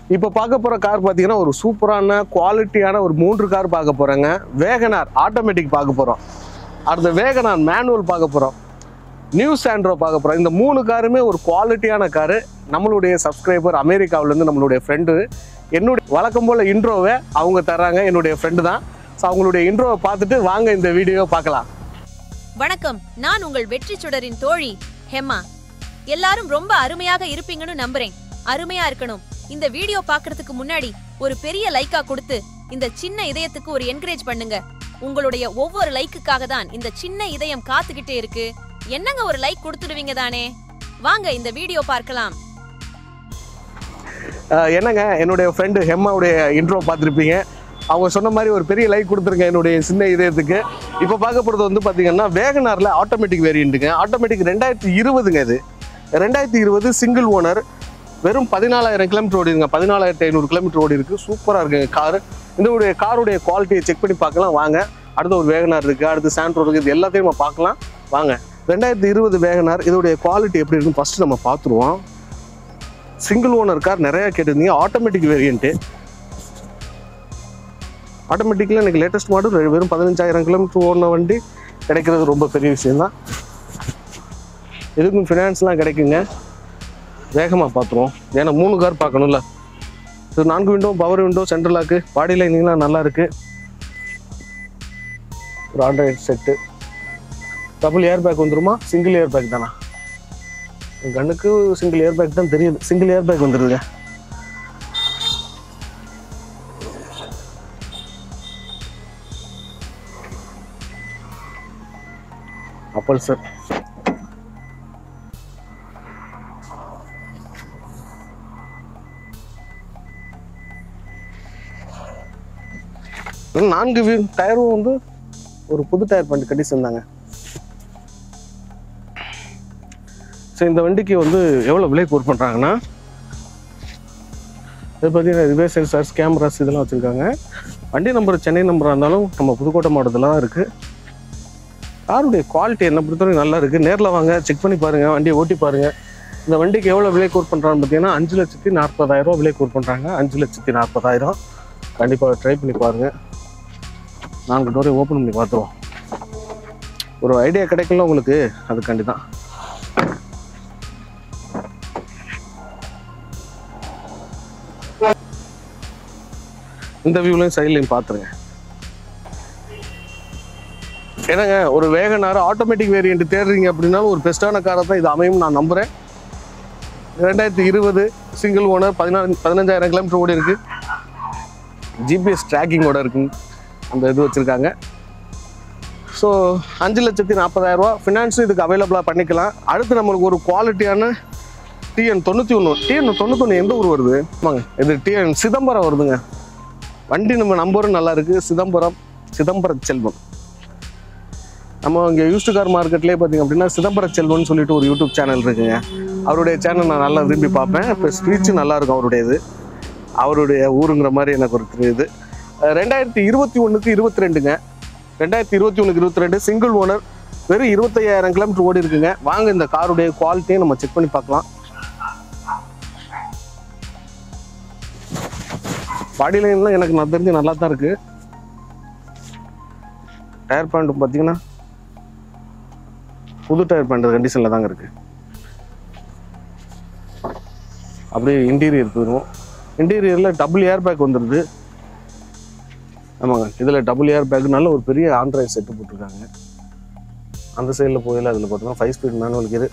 இப்போ பார்க்க போகிற கார் பார்த்தீங்கன்னா ஒரு சூப்பரான குவாலிட்டியான ஒரு மூன்று கார் பார்க்க போகிறோங்க வேகனார் ஆட்டோமேட்டிக் பார்க்க போகிறோம் அடுத்த வேகனார் மேனுவல் பார்க்க போகிறோம் நியூ சாண்ட்ரோ பார்க்க போகிறோம் இந்த மூணு காருமே ஒரு குவாலிட்டியான காரு நம்மளுடைய சப்ஸ்கிரைபர் அமெரிக்காவிலேருந்து நம்மளுடைய ஃப்ரெண்டு என்னுடைய வழக்கம் போல் இன்ட்ரோவை அவங்க தர்றாங்க என்னுடைய ஃப்ரெண்டு தான் ஸோ அவங்களுடைய இன்ட்ரோவை பார்த்துட்டு வாங்க இந்த வீடியோவை பார்க்கலாம் வணக்கம் நான் உங்கள் வெற்றி சுடரின் தோழி ஹெம்மா எல்லாரும் ரொம்ப அருமையாக இருப்பீங்கன்னு நம்புறேன் அருமையா இருக்கணும் இந்த வீடியோ பார்க்கறதுக்கு முன்னாடி ஒரு பெரிய லைக்கா கொடுத்து இந்த சின்ன இதயத்துக்கு ஒரு என்கரேஜ் பண்ணுங்க உங்களுடைய ஒவ்வொரு லைக்குக்காக தான் இந்த சின்ன இதயம் காத்துக்கிட்டே இருக்கு என்னங்க ஒரு லைக் கொடுத்துடுவீங்க தானே வாங்க இந்த வீடியோ பார்க்கலாம் அஹ் என்னங்க என்னுடைய ஃப்ரெண்டு ஹெம்மாவுடைய இன்ட்ரோ பார்த்துருப்பீங்க அவங்க சொன்ன மாதிரி ஒரு பெரிய லைக் கொடுத்துருங்க என்னுடைய சின்ன இதயத்துக்கு இப்போ பார்க்க போகிறது வந்து பார்த்தீங்கன்னா வேகனாரில் ஆட்டோமேட்டிக் வேரியண்ட்டுங்க ஆட்டோமேட்டிக் ரெண்டாயிரத்தி இருபதுங்க இது ரெண்டாயிரத்தி இருபது சிங்கிள் ஓனர் வெறும் பதினாலாயிரம் கிலோமீட்டர் ஓடிருங்க பதினாலாயிரத்தி ஐநூறு கிலோமீட்டர் ஓடி இருக்கு சூப்பராக இருக்குங்க கார் இதோடைய காருடைய குவாலிட்டியை செக் பண்ணி பார்க்கலாம் வாங்க அடுத்து ஒரு வேகனார் இருக்குது அடுத்து சாண்ட்ரோ இருக்குது இது எல்லாத்தையும் நம்ம பார்க்கலாம் வாங்க ரெண்டாயிரத்தி இருபது வேகனார் இதோடைய குவாலிட்டி எப்படி இருக்குன்னு ஃபஸ்ட்டு நம்ம பார்த்துருவோம் சிங்கிள் ஓனர் கார் நிறைய கேட்டிருந்தீங்க ஆட்டோமேட்டிக் வேரியண்ட்டு ஆட்டோமேட்டிக்கில் எனக்கு லேட்டஸ்ட் மாடல் வெறும் பதினஞ்சாயிரம் கிலோமீட்டர் ஓடின வண்டி கிடைக்கிறது ரொம்ப பெரிய விஷயம்தான் இதுக்கும் ஃபினான்ஸ்லாம் கிடைக்குங்க வேகமாக பார்த்துருவோம் ஏன்னா மூணு கார் பார்க்கணும்ல இது நான்கு window power window central lock body லைனிங்லாம் நல்லா இருக்கு ஒரு android set double air bag வந்துருமா சிங்கிள் ஏர் பேக் தானா என் கண்ணுக்கு சிங்கிள் ஏர் பேக் தான் தெரியுது சிங்கிள் ஏர் பேக் வந்துருதுங்க அப்பல் சார் நான்கு வீ டயரும் வந்து ஒரு புது டயர் பண்ணி கட்டி சேர்ந்தாங்க சரி இந்த வண்டிக்கு வந்து எவ்வளோ விலை கோர் பண்ணுறாங்கன்னா இது பார்த்தீங்கன்னா ரிவே சென்சார்ஸ் கேமராஸ் இதெல்லாம் வச்சுருக்காங்க வண்டி நம்பர் சென்னை நம்பராக இருந்தாலும் நம்ம புதுக்கோட்டை மாவட்டத்தில் தான் இருக்குது காருடைய குவாலிட்டி என்ன பொறுத்தவரைக்கும் நல்லா இருக்குது நேரில் வாங்க செக் பண்ணி பாருங்கள் வண்டியை ஓட்டி பாருங்கள் இந்த வண்டிக்கு எவ்வளோ விலை கோர் பண்ணுறான்னு பார்த்தீங்கன்னா அஞ்சு லட்சத்தி நாற்பதாயிரம் ரூபா விலை கோர் பண்ணுறாங்க அஞ்சு லட்சத்தி நாற்பதாயிரம் கண்டிப்பாக ட்ரை பண்ணி பாருங்கள் நான்கு டோரை ஓப்பன் பண்ணி பார்த்துருவோம் ஒரு ஐடியா கிடைக்கல உங்களுக்கு அதுக்காண்டி தான் இந்த வியூலையும் சைட்லையும் பார்த்துருங்க என்னங்க ஒரு வேகனார் ஆட்டோமேட்டிக் வேரியண்ட் தேடுறீங்க அப்படின்னாலும் ஒரு பெஸ்ட்டான காரை தான் இது அமையும் நான் நம்புகிறேன் ரெண்டாயிரத்தி இருபது சிங்கிள் ஓனர் பதினாலு பதினஞ்சாயிரம் கிலோமீட்டர் ஓடி இருக்கு ஜிபிஎஸ் ட்ராக்கிங்கோட இருக்கு அந்த இது வச்சுருக்காங்க ஸோ அஞ்சு லட்சத்தி நாற்பதாயிரரூவா ஃபினான்ஸும் இதுக்கு அவைலபிளாக பண்ணிக்கலாம் அடுத்து நம்மளுக்கு ஒரு குவாலிட்டியான டிஎன் தொண்ணூற்றி ஒன்று டிஎன் தொண்ணூத்தொன்று எந்த ஊர் வருது ஆமாங்க இது டிஎன் சிதம்பரம் வருதுங்க வண்டி நம்ம நம்பரும் நல்லா இருக்குது சிதம்பரம் சிதம்பரம் செல்வம் நம்ம இங்கே யூஸ்டு கார் மார்க்கெட்லேயே பார்த்தீங்க அப்படின்னா சிதம்பர செல்வம்னு சொல்லிட்டு ஒரு யூடியூப் சேனல் இருக்குங்க அவருடைய சேனல் நான் நல்லா விரும்பி பார்ப்பேன் இப்போ ஸ்பீச்சும் நல்லா இருக்கும் அவருடைய இது அவருடைய ஊருங்கிற மாதிரி எனக்கு ஒரு திரு- இது அஹ் ரெண்டாயிரத்தி இருபத்தி ஒன்றுக்கு இருபத்தி ரெண்டுங்க ரெண்டாயிரத்தி இருபத்தி ஒன்றுக்கு இருபத்தி ரெண்டு சிங்கிள் ஓனர் வெறும் இருபத்தையாயிரம் கிலோமீட்டர் ஓடி இருக்குங்க வாங்க இந்த காருடைய குவாலிட்டியை நம்ம செக் பண்ணி பார்க்கலாம் பாடி லைன்லாம் எனக்கு நான் தெரிஞ்சு நல்லா தான் இருக்கு டயர் பேண்ட் பார்த்தீங்கன்னா புது டயர் பேண்ட் கண்டிஷனில் தாங்க இருக்கு அப்படியே இன்டீரியர் போயிடும் இன்டீரியரில் டபுள் ஏர் பேக் வந்துடுது ஆமாங்க இதில் டபுள் ஏர் பேக்னால ஒரு பெரிய ஆண்ட்ராய்டு செட்டு போட்டிருக்காங்க அந்த சைடில் போயில அதில் பார்த்தோம்னா five speed manual gear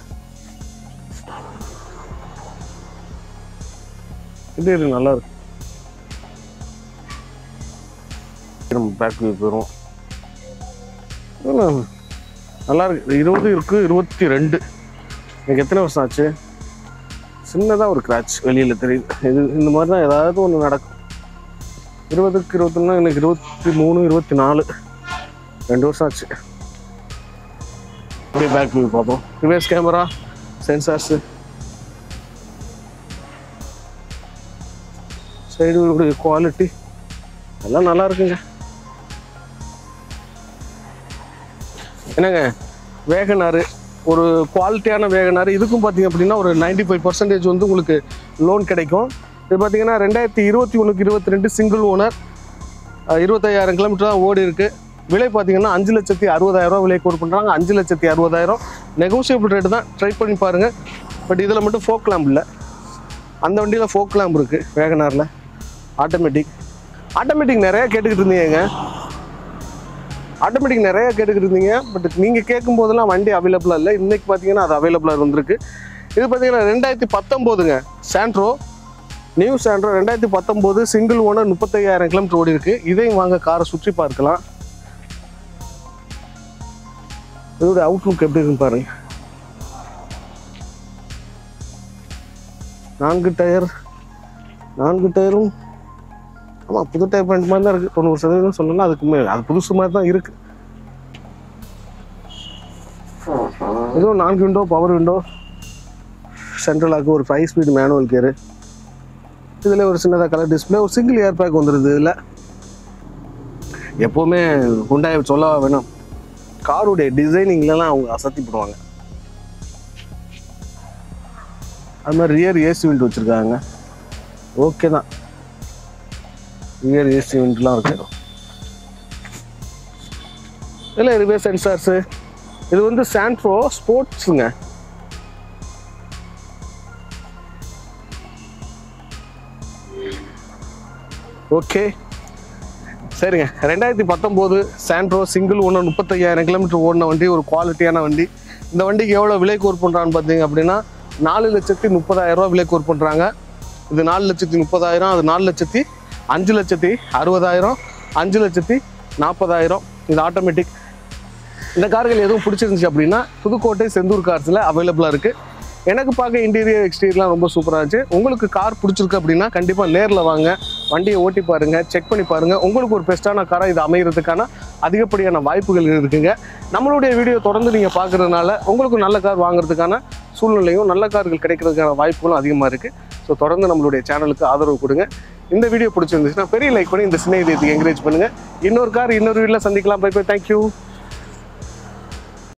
interior நல்லா இருக்கு நம்ம பேக் வியூ போயிடும் இதெல்லாம் நல்லா இருக்கு இருபது இருக்கு இருபத்தி ரெண்டு எனக்கு எத்தனை வருஷம் ஆச்சு சின்னதாக ஒரு கிராச் வெளியில் தெரியுது இது இந்த மாதிரி தான் ஏதாவது ஒன்று நடக்கும் இருபதுக்கு இருபத்தொன்னா எனக்கு இருபத்தி மூணு இருபத்தி நாலு ரெண்டு வருஷம் ஆச்சு அப்படியே பேக் வியூ பார்ப்போம் reverse camera sensors side quality எல்லாம் நல்லா இருக்குங்க என்னங்க வேகனாரு ஒரு குவாலிட்டியான வேகனாரு இதுக்கும் பார்த்தீங்க அப்படின்னா ஒரு 95% ஃபைவ் பர்சன்டேஜ் வந்து உங்களுக்கு லோன் கிடைக்கும் இது பார்த்தீங்கன்னா ரெண்டாயிரத்தி இருபத்தி ஒன்றுக்கு இருபத்தி ரெண்டு சிங்கிள் ஓனர் இருபத்தையாயிரம் கிலோமீட்டர் தான் ஓடி இருக்கு விலை பார்த்தீங்கன்னா அஞ்சு லட்சத்தி அறுபதாயிரம் ரூபா விலை கோட் பண்ணுறாங்க அஞ்சு லட்சத்தி அறுபதாயிரம் நெகோசியபிள் ரேட்டு தான் ட்ரை பண்ணி பாருங்கள் பட் இதில் மட்டும் ஃபோக் லேம்ப் இல்லை அந்த வண்டியில் ஃபோக் லேம்ப் இருக்குது வேகனாரில் ஆட்டோமேட்டிக் ஆட்டோமேட்டிக் நிறையா கேட்டுக்கிட்டு இருந்தீங்க ஆட்டோமேட்டிக் நிறையா கேட்டுக்கிட்டு இருந்தீங்க பட் நீங்கள் கேட்கும் போதெல்லாம் வண்டி அவைலபிளாக இல்லை இன்னைக்கு பார்த்தீங்கன்னா அது அவைலபிளாக இருந்திருக்கு இது பார்த்தீங்கன்னா ரெண்டாயிரத்தி பத்தொம்போதுங்க சாண்ட்ரோ நியூ சாண்ட்ரோ ரெண்டாயிரத்தி பத்தொம்போது சிங்கிள் ஓனர் முப்பத்தையாயிரம் கிலோமீட்டர் ஓடி இருக்கு இதையும் வாங்க காரை சுற்றி பார்க்கலாம் இதோட அவுட்லுக் எப்படி இருக்குன்னு பாருங்க நான்கு டயர் நான்கு டயரும் ஆமாம் புது டயர் பாயிண்ட் மாதிரி தான் இருக்குது தொண்ணூறு சதவீதம் சொல்லலாம் அதுக்கு மேல் அது புதுசு மாதிரி தான் இருக்குது இதுவும் நான்கு விண்டோ பவர் விண்டோ சென்ட்ரலாக்கு ஒரு ஃபைவ் ஸ்பீட் மேனுவல் கேரு இதில் ஒரு சின்னதாக கலர் டிஸ்பிளே ஒரு சிங்கிள் ஏர் பேக் வந்துடுது இதில் எப்போவுமே ஹுண்டாயை சொல்லவா வேணும் காருடைய டிசைனிங்லலாம் அவங்க அசத்திப்படுவாங்க அது மாதிரி ரியர் ஏசி விண்ட் வச்சுருக்காங்க ஓகே தான் ரியர் ஏசி விண்ட்லாம் இருக்கு இதில் ரிவே சென்சார்ஸு இது வந்து சாண்ட்ரோ ஸ்போர்ட்ஸுங்க ஓகே சரிங்க ரெண்டாயிரத்தி பத்தொம்போது சாண்ட்ரோ சிங்கிள் ஒன்று முப்பத்தையாயிரம் கிலோமீட்டர் ஓடின வண்டி ஒரு குவாலிட்டியான வண்டி இந்த வண்டிக்கு எவ்வளோ விலை கோர் பண்ணுறான்னு பார்த்தீங்க அப்படின்னா நாலு லட்சத்தி முப்பதாயிரம் ரூபா விலை கோர் பண்ணுறாங்க இது நாலு லட்சத்தி முப்பதாயிரம் அது நாலு லட்சத்தி அஞ்சு லட்சத்தி அறுபதாயிரம் அஞ்சு லட்சத்தி நாற்பதாயிரம் இது ஆட்டோமேட்டிக் இந்த கார்கள் எதுவும் பிடிச்சிருந்துச்சு அப்படின்னா புதுக்கோட்டை செந்தூர் கார்ஸில் அவைலபிளாக இருக்குது எனக்கு பார்க்க இன்டீரியர் எக்ஸ்டீரியர்லாம் ரொம்ப சூப்பராக இருந்துச்சு உங்களுக்கு கார் பிடிச்சிருக்கு அப்படின்னா கண்டிப்பாக நேரில் வாங்க வண்டியை ஓட்டி பாருங்கள் செக் பண்ணி பாருங்கள் உங்களுக்கு ஒரு பெஸ்ட்டான காராக இது அமைகிறதுக்கான அதிகப்படியான வாய்ப்புகள் இருக்குங்க நம்மளுடைய வீடியோ தொடர்ந்து நீங்கள் பார்க்குறதுனால உங்களுக்கு நல்ல கார் வாங்குறதுக்கான சூழ்நிலையும் நல்ல கார்கள் கிடைக்கிறதுக்கான வாய்ப்புகளும் அதிகமாக இருக்குது ஸோ தொடர்ந்து நம்மளுடைய சேனலுக்கு ஆதரவு கொடுங்க இந்த வீடியோ பிடிச்சிருந்துச்சுன்னா பெரிய லைக் பண்ணி இந்த சின்ன இதயத்துக்கு என்கரேஜ் பண்ணுங்கள் இன்னொரு கார் இன்னொரு வீட்டில் சந்திக்கலாம் பை பை தேங்க்யூ